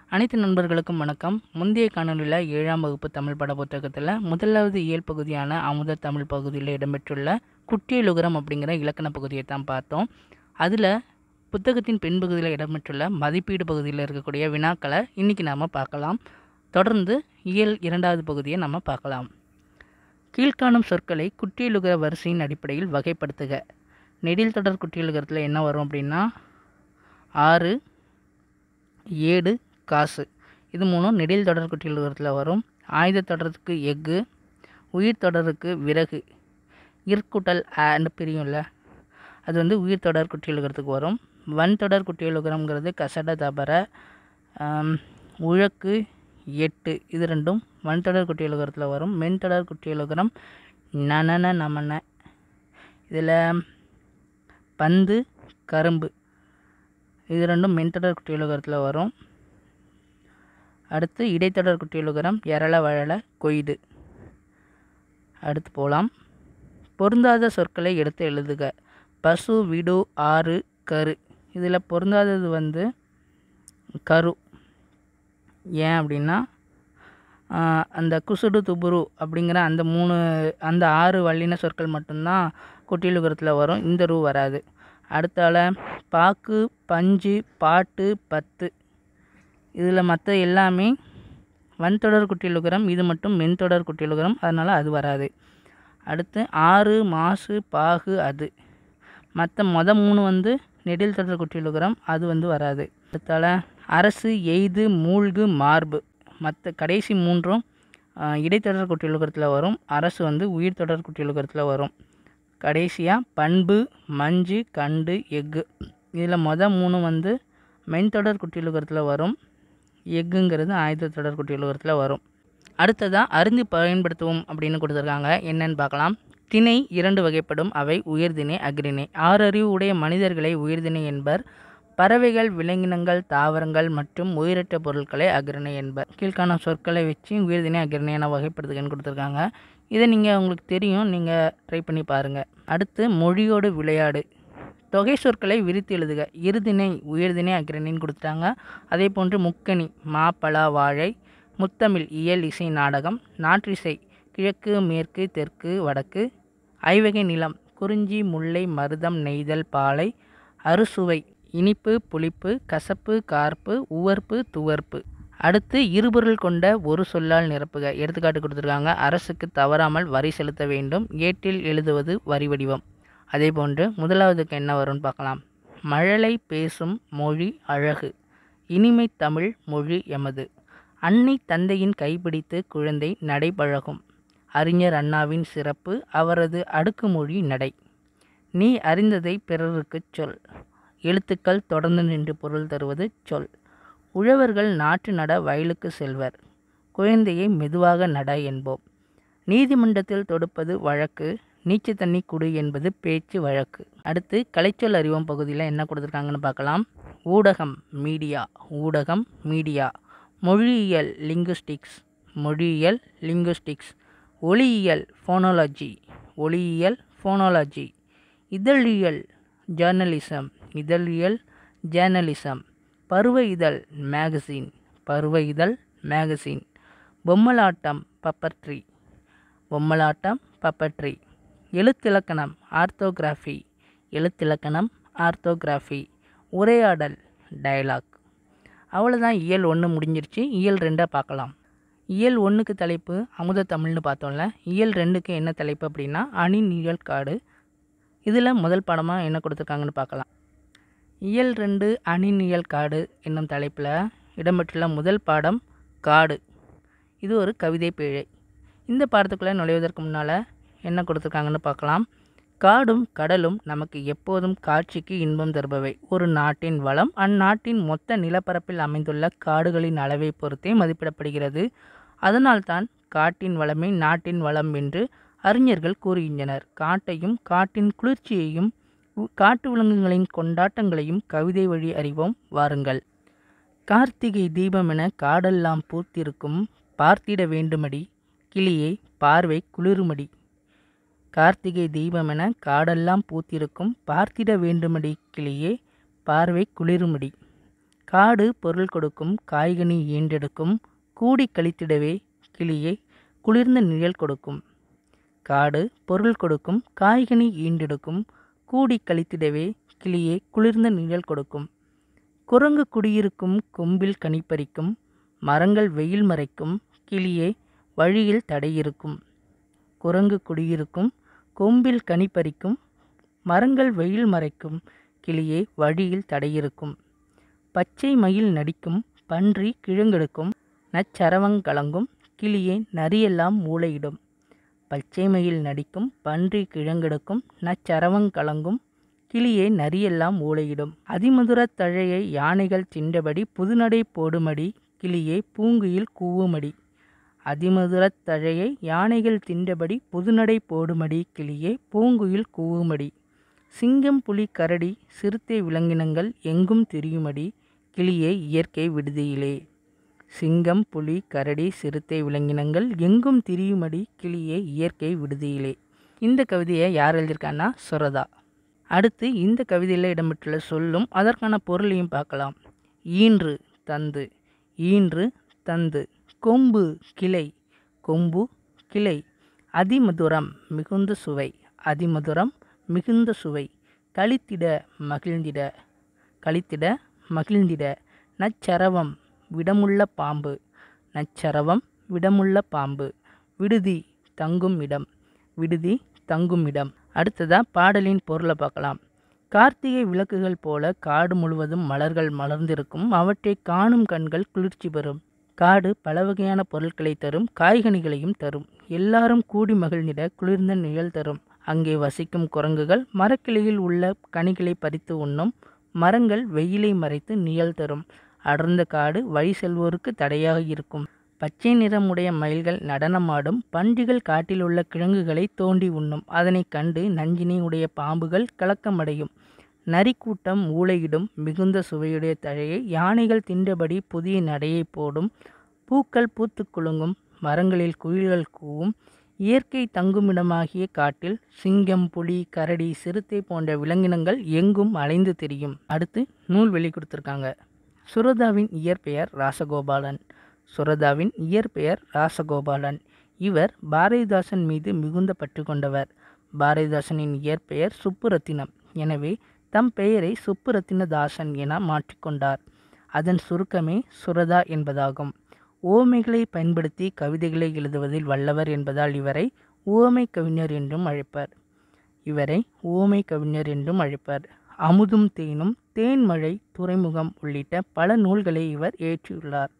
அனைத்து நண்பர்களுக்கும் வணக்கம் முந்தைய காணொலியில் ஏழாம் வகுப்பு தமிழ் பட புத்தகத்தில் முதலாவது இயல் பகுதியான அமுத தமிழ் பகுதியில் இடம்பெற்றுள்ள குட்டியலுகரம் அப்படிங்கிற இலக்கண பகுதியை தான் பார்த்தோம் அதில் புத்தகத்தின் பின்பகுதியில் இடம்பெற்றுள்ள மதிப்பீடு பகுதியில் இருக்கக்கூடிய வினாக்களை இன்றைக்கி நாம் பார்க்கலாம் தொடர்ந்து இயல் இரண்டாவது பகுதியை நம்ம பார்க்கலாம் கீழ்காணும் சொற்களை குட்டியலுகர வரிசையின் அடிப்படையில் வகைப்படுத்துக நெடில் தொடர் குட்டியலுகரத்தில் என்ன வரும் அப்படின்னா ஆறு ஏடு காசு இது மூணும் நெடில் தொடர் குட்டியலுகரத்தில் வரும் ஆயுத தொடருக்கு எஃகு உயிர் தொடருக்கு விறகு இற்குட்டல் ஆன்னு பிரியும்ல அது வந்து உயிர் தொடர் குட்டியலுகரத்துக்கு வரும் வன் தொடர் குட்டியலுகரம்ங்கிறது கசட தபர ஆம், உழக்கு எட்டு இது ரெண்டும் வன் தொடர் குட்டியலுகரத்தில் வரும் மென் தொடர் குட்டியலுகரம் நனன நமன இதில் பந்து கரும்பு இது ரெண்டும் மென்தொடர் குட்டியலுகரத்தில் வரும் அடுத்து இடைத்தொடர் குட்டியலுகரம் எரள வழல கொய்து அடுத்து போகலாம் பொருந்தாத சொற்களை எடுத்து எழுதுக பசு விடு ஆறு கரு இதில் பொருந்தாதது வந்து கரு ஏன் அப்படின்னா ஆஹ், அந்த குசுடு துபுரு அப்படிங்கிற அந்த மூணு அந்த ஆறு வல்லின சொற்கள் மட்டும்தான் குட்டியலுகரத்தில் வரும் இந்த ரூ வராது அடுத்தால பாக்கு பஞ்சு பாட்டு பத்து இதில் மற்ற எல்லாமே வன்தொடர் குட்டியலுகரம் இது மட்டும் மென்தொடர் குட்டியலுகரம் அதனால் அது வராது அடுத்து ஆறு மாசு பாகு அது மற்ற மொத மூணு வந்து நெடில் தொடர் குட்டியலுகரம் அது வந்து வராது அடுத்தால அரசு எய்து மூழ்கு மார்பு மற்ற கடைசி மூன்றும் ஆஹ், இடைத்தொடர் குட்டியலுகரத்தில் வரும் அரசு வந்து உயிர் தொடர் குட்டியலுகரத்தில் வரும் கடைசியாக பண்பு மஞ்சு கண்டு எஃகு இதில் மொதல் மூணு வந்து மென்தொடர் குட்டியலுகரத்தில் வரும் எஃகுங்கிறது ஆயுத தொடர் குட்டியலுகரத்தில் வரும் அடுத்ததாக அருந்து பயன்படுத்துவோம் அப்படின்னு கொடுத்துருக்காங்க என்னன்னு பார்க்கலாம் திணை இரண்டு வகைப்படும் அவை உயர்திணை அக்ரிணை ஆறறிவு உடைய மனிதர்களை உயர்திணை என்பர் பறவைகள் விலங்கினங்கள் தாவரங்கள் மற்றும் உயிரற்ற பொருட்களை அக்ரிணை என்பர் கீழ்காணும் சொற்களை வச்சு உயர்திணை அக்ரிணை என வகைப்படுத்துகன்னு கொடுத்துருக்காங்க இதை நீங்கள் உங்களுக்கு தெரியும் நீங்கள் ட்ரை பண்ணி பாருங்கள் அடுத்து மொழியோடு விளையாடு தொகை சொற்களை விரித்து எழுதுக இருதிணை உயர்திணை அக்ரணின்னு கொடுத்துட்டாங்க அதே போன்று முக்கணி மாப்பழா வாழை முத்தமிழ் இயல் இசை நாடகம் நாற்றிசை கிழக்கு மேற்கு தெற்கு வடக்கு ஐவகை நிலம் குறிஞ்சி முல்லை மருதம் நெய்தல் பாலை அறுசுவை இனிப்பு புளிப்பு கசப்பு கார்ப்பு உவர்ப்பு துவர்ப்பு அடுத்து இருபொருள் கொண்ட ஒரு சொல்லால் நிரப்புக எடுத்துக்காட்டு கொடுத்துருக்காங்க அரசுக்கு தவறாமல் வரி செலுத்த வேண்டும் ஏட்டில் எழுதுவது வரி வடிவம் அதே போன்று முதலாவதுக்கு என்ன வரும்னு பார்க்கலாம் மழலை பேசும் மொழி அழகு இனிமை தமிழ் மொழி எமது அன்னை தந்தையின் கைப்பிடித்து குழந்தை நடைபழகும் அறிஞர் அண்ணாவின் சிறப்பு அவரது அடுக்குமொழி நடை நீ அறிந்ததை பிறருக்குச் சொல் எழுத்துக்கள் தொடர்ந்து நின்று பொருள் தருவது சொல் உழவர்கள் நாற்று நட வயலுக்கு செல்வர் குழந்தையை மெதுவாக நட என்போம் நீதிமன்றத்தில் தொடுப்பது வழக்கு நீச்சு தண்ணி குடு என்பது பேச்சு வழக்கு அடுத்து கலைச்சொல் அறிவோம் பகுதியில் என்ன கொடுத்துருக்காங்கன்னு பார்க்கலாம் ஊடகம் மீடியா ஊடகம் மீடியா மொழியியல் லிங்குஸ்டிக்ஸ் மொழியியல் லிங்குஸ்டிக்ஸ் ஒளியியல் ஃபோனாலஜி ஒளியியல் ஃபோனாலஜி இதழியல் ஜேர்னலிசம் இதழியல் ஜேர்னலிசம் பருவ இதழ் மேகசின் பருவ இதழ் மேகசின் பொம்மலாட்டம் பப்பட்ரி பொம்மலாட்டம் பப்பட்ரி எழுத்திலக்கணம் ஆர்த்தோகிராஃபி எழுத்திலக்கணம் ஆர்த்தோகிராஃபி உரையாடல் டயலாக் அவ்வளோதான் இயல் ஒன்று முடிஞ்சிருச்சு இயல் ரெண்டை பார்க்கலாம் இயல் ஒன்றுக்கு தலைப்பு அமுத தமிழ்னு பார்த்தோம்ல இயல் ரெண்டுக்கு என்ன தலைப்பு அப்படின்னா அணிநிழல் காடு இதில் முதல் பாடமாக என்ன கொடுத்துருக்காங்கன்னு பார்க்கலாம் இயல் ரெண்டு அணிநிழல் காடு என்னும் தலைப்பில் இடம்பெற்றுள்ள முதல் பாடம் காடு இது ஒரு கவிதை பிழை இந்த பாடத்துக்குள்ளே நுழைவதற்கு முன்னால் என்ன கொடுத்துருக்காங்கன்னு பார்க்கலாம் காடும் கடலும் நமக்கு எப்போதும் காட்சிக்கு இன்பம் தருபவை ஒரு நாட்டின் வளம் அந்நாட்டின் மொத்த நிலப்பரப்பில் அமைந்துள்ள காடுகளின் அளவை பொறுத்தே மதிப்பிடப்படுகிறது அதனால்தான் காட்டின் வளமே நாட்டின் வளம் என்று அறிஞர்கள் கூறுகின்றனர் காட்டையும் காட்டின் குளிர்ச்சியையும் உ- காட்டு விலங்குகளின் கொண்டாட்டங்களையும் கவிதை வழி அறிவோம் வாருங்கள் கார்த்திகை தீபமென காடெல்லாம் பூத்திருக்கும் பார்த்திட வேண்டுமடி கிளியே பார்வை குளிருமடி கார்த்திகை தீபமென காடெல்லாம் பூத்திருக்கும் பார்த்திட வேண்டுமடி கிளியே பார்வை குளிருமடி காடு பொருள் கொடுக்கும் காய்கனி ஈண்டெடுக்கும் கூடி கழித்திடவே கிளியே குளிர்ந்த நிழல் கொடுக்கும் காடு பொருள் கொடுக்கும் காய்கனி ஈண்டெடுக்கும் கூடி கழித்திடவே கிளியே குளிர்ந்த நிழல் கொடுக்கும் குரங்கு குடியிருக்கும் கொம்பில் கனிப்பறிக்கும் மரங்கள் வெயில் மறைக்கும் கிளியே வழியில் தடையிருக்கும் குரங்கு குடியிருக்கும் கொம்பில் கனிப்பறிக்கும் மரங்கள் வெயில் மறைக்கும் கிளியே வழியில் தடையிருக்கும் பச்சை மயில் நடிக்கும் பன்றி கிழங்கெடுக்கும் நச்சரவங்கலங்கும் கிளியே நரியெல்லாம் மூளையிடும் பச்சை மயில் நடிக்கும் பன்றி கிழங்கெடுக்கும் நச்சரவங்கலங்கும் கிளியே நரியெல்லாம் ஊளையிடும் அதிமதுரத் தழையை யானைகள் தின்றபடி புதுநடை போடுமடி கிளியே பூங்குயில் கூவுமடி அதிமதுரத் தழையை யானைகள் தின்றபடி புதுநடை போடுமடி கிளியே பூங்குயில் கூவுமடி சிங்கம் புலி கரடி சிறுத்தை விலங்கினங்கள் எங்கும் திரியுமடி கிளியே இயற்கை விடுதியிலே சிங்கம் புலி கரடி சிறுத்தை விலங்கினங்கள் எங்கும் திரியுமடி கிளியே இயற்கை விடுதியிலே இந்த கவிதையை யார் எழுதியிருக்கான்னா சுரதா அடுத்து இந்த கவிதையில் இடம்பெற்றுள்ள சொல்லும் அதற்கான பொருளையும் பார்க்கலாம் ஈன்று தந்து ஈன்று தந்து கொம்பு கிளை கொம்பு கிளை அதிமதுரம் மிகுந்த சுவை அதிமதுரம் மிகுந்த சுவை கழித்திட மகிழ்ந்திட கழித்திட மகிழ்ந்திட நச்சரவம் விடமுள்ள பாம்பு நச்சரவம் விடமுள்ள பாம்பு விடுதி தங்கும் இடம் விடுதி தங்கும் இடம் அடுத்ததா பாடலின் பொருளை பார்க்கலாம் கார்த்திகை விளக்குகள் போல காடு முழுவதும் மலர்கள் மலர்ந்திருக்கும் அவற்றை காணும் கண்கள் குளிர்ச்சி பெறும் காடு பல வகையான பொருட்களை தரும் காய்கனிகளையும் தரும் எல்லாரும் கூடி மகிழ்ந்திட குளிர்ந்த நிழல் தரும் அங்கே வசிக்கும் குரங்குகள் மரக்கிளையில் உள்ள கனிகளை பறித்து உண்ணும் மரங்கள் வெயிலை மறைத்து நிழல் தரும் அடர்ந்த காடு வழி செல்வோருக்கு தடையாக இருக்கும் பச்சை நிறமுடைய மயில்கள் நடனமாடும் பன்றிகள் காட்டில் உள்ள கிழங்குகளை தோண்டி உண்ணும் அதனைக் கண்டு நஞ்சினை உடைய பாம்புகள் கலக்கமடையும் நரிக்கூட்டம் ஊளையிடும் மிகுந்த சுவையுடைய தழையை யானைகள் தின்றபடி புதிய நடையை போடும் பூக்கள் பூத்து குலுங்கும் மரங்களில் குயில்கள் கூவும் இயற்கை தங்குமிடமாகிய காட்டில் சிங்கம் புலி கரடி சிறுத்தை போன்ற விலங்கினங்கள் எங்கும் அலைந்து திரியும் அடுத்து நூல் வெளி கொடுத்துருக்காங்க சுரதாவின் இயற்பெயர் ராசகோபாலன் சுரதாவின் இயற்பெயர் ராசகோபாலன் இவர் பாரதிதாசன் மீது மிகுந்த பற்று கொண்டவர் பாரதிதாசனின் இயற்பெயர் சுப்புரத்தினம் எனவே தம் பெயரை சுப்புரத்தினதாசன் என மாற்றிக்கொண்டார் அதன் சுருக்கமே சுரதா என்பதாகும் ஓமைகளை பயன்படுத்தி கவிதைகளை எழுதுவதில் வல்லவர் என்பதால் இவரை உவமை கவிஞர் என்றும் அழைப்பர் இவரை உவமை கவிஞர் என்றும் அழைப்பர் அமுதும் தேனும் தேன்மழை துறைமுகம் உள்ளிட்ட பல நூல்களை இவர் இயற்றியுள்ளார்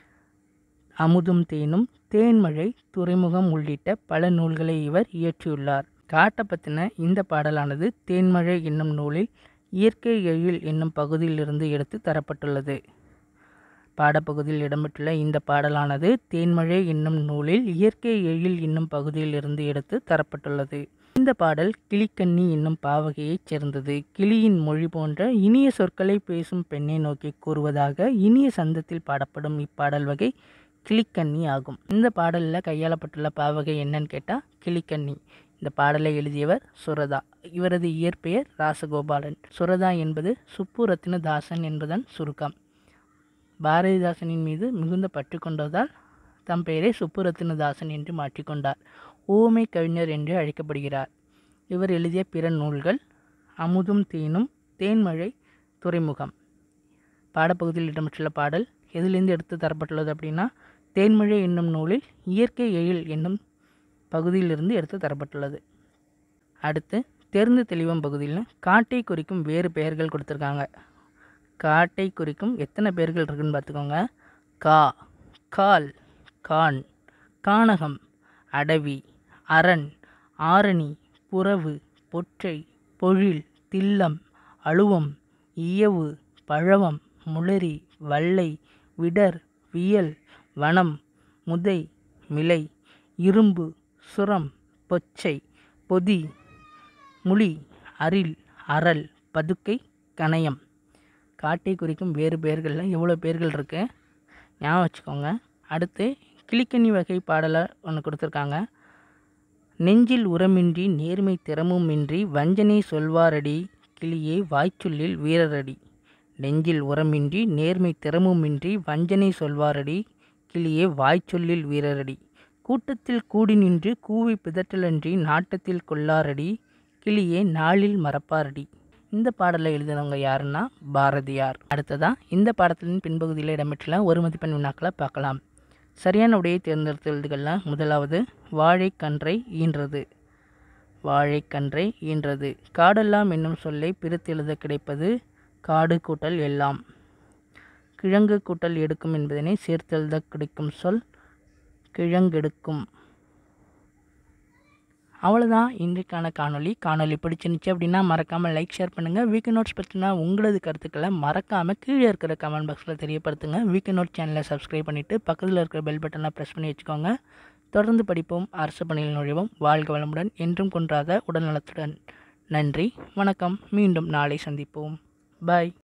அமுதும் தேனும் தேன்மழை துறைமுகம் உள்ளிட்ட பல நூல்களை இவர் இயற்றியுள்ளார் காட்டை பற்றின இந்த பாடலானது தேன்மழை என்னும் நூலில் இயற்கை எழில் என்னும் பகுதியிலிருந்து எடுத்து தரப்பட்டுள்ளது பாடப்பகுதியில் இடம்பெற்றுள்ள இந்த பாடலானது தேன்மழை என்னும் நூலில் இயற்கை எழில் என்னும் பகுதியிலிருந்து எடுத்து தரப்பட்டுள்ளது இந்த பாடல் கிளிக்கண்ணி என்னும் பாவகையைச் சேர்ந்தது கிளியின் மொழி போன்ற இனிய சொற்களை பேசும் பெண்ணை நோக்கி கூறுவதாக இனிய சந்தத்தில் பாடப்படும் இப்பாடல் வகை கிளிக்கண்ணி ஆகும் இந்த பாடலில் கையாளப்பட்டுள்ள பாவகை என்னன்னு கேட்டால் கிளிக்கண்ணி இந்த பாடலை எழுதியவர் சுரதா இவரது இயற்பெயர் ராசகோபாலன் சுரதா என்பது சுப்பு ரத்தினதாசன் என்பதன் சுருக்கம் பாரதிதாசனின் மீது மிகுந்த பற்று கொண்டதால் தம் பெயரை சுப்புரத்தினதாசன் என்று மாற்றிக்கொண்டார் ஊமை கவிஞர் என்று அழைக்கப்படுகிறார் இவர் எழுதிய பிற நூல்கள் அமுதும் தேனும் தேன்மழை துறைமுகம் பாடப்பகுதியில் இடம்பெற்றுள்ள பாடல் எதிலிருந்து எடுத்து தரப்பட்டுள்ளது அப்படின்னா தேன்மழை என்னும் நூலில் இயற்கை எழில் என்னும் பகுதியிலிருந்து எடுத்து தரப்பட்டுள்ளது அடுத்து தெரிந்து தெளிவம் பகுதியில் காட்டை குறிக்கும் வேறு பெயர்கள் கொடுத்துருக்காங்க காட்டை குறிக்கும் எத்தனை பேர்கள் இருக்குன்னு பார்த்துக்கோங்க கா கால் கான் கானகம் அடவி அரண் ஆரணி புறவு பொற்றை பொழில் தில்லம் அழுவம் இயவு பழவம் முளரி வல்லை விடர் வியல் வனம் முதை மிலை இரும்பு சுரம் பொச்சை பொதி முளி அரில் அரல் பதுக்கை கணயம் காட்டை குறிக்கும் வேறு பெயர்களில் எவ்வளோ பேர்கள் இருக்குது ஞாபகம் வச்சுக்கோங்க அடுத்து கிளிக்கனி வகை பாடலை ஒன்று கொடுத்துருக்காங்க நெஞ்சில் உரமின்றி நேர்மை திறமுமின்றி வஞ்சனை சொல்வாரடி கிளியே வாய்ச்சொல்லில் வீரரடி நெஞ்சில் உரமின்றி நேர்மை திறமுமின்றி வஞ்சனை சொல்வாரடி கிளியே வாய்ச்சொல்லில் வீரரடி கூட்டத்தில் கூடி நின்று கூவி பிதற்றலன்றி நாட்டத்தில் கொள்ளாரடி கிளியே நாளில் மறப்பாரடி இந்த பாடலை எழுதினவங்க யாருன்னா பாரதியார் அடுத்ததா இந்த பாடத்தின் பின்பகுதியில் இடம்பெற்றுள்ள ஒரு மதிப்பெண் வினாக்களை பார்க்கலாம் சரியான உடையை தேர்ந்தெடுத்து எழுதுகள்லாம் முதலாவது வாழைக்கன்றை ஈன்றது வாழைக்கன்றை ஈன்றது காடெல்லாம் என்னும் சொல்லை பிரித்து எழுத கிடைப்பது காடு கூட்டல் எல்லாம் கிழங்கு கூட்டல் எடுக்கும் என்பதனை சேர்த்தெழுத கிடைக்கும் சொல் கிழங்கெடுக்கும் அவ்வளோதான் இன்றைக்கான காணொளி காணொளி பிடிச்சிருந்துச்சு அப்படின்னா மறக்காமல் லைக் ஷேர் பண்ணுங்கள் வீக்கு நோட்ஸ் பற்றினா உங்களது கருத்துக்களை மறக்காமல் கீழே இருக்கிற கமெண்ட் பாக்ஸில் தெரியப்படுத்துங்க வீக்கு நோட் சேனலை சப்ஸ்கிரைப் பண்ணிவிட்டு பக்கத்தில் இருக்கிற பெல் பட்டனை ப்ரெஸ் பண்ணி வச்சுக்கோங்க தொடர்ந்து படிப்போம் அரசு பணியில் நுழைவோம் வாழ்க வளமுடன் என்றும் குன்றாத உடல்நலத்துடன் நன்றி வணக்கம் மீண்டும் நாளை சந்திப்போம் பாய்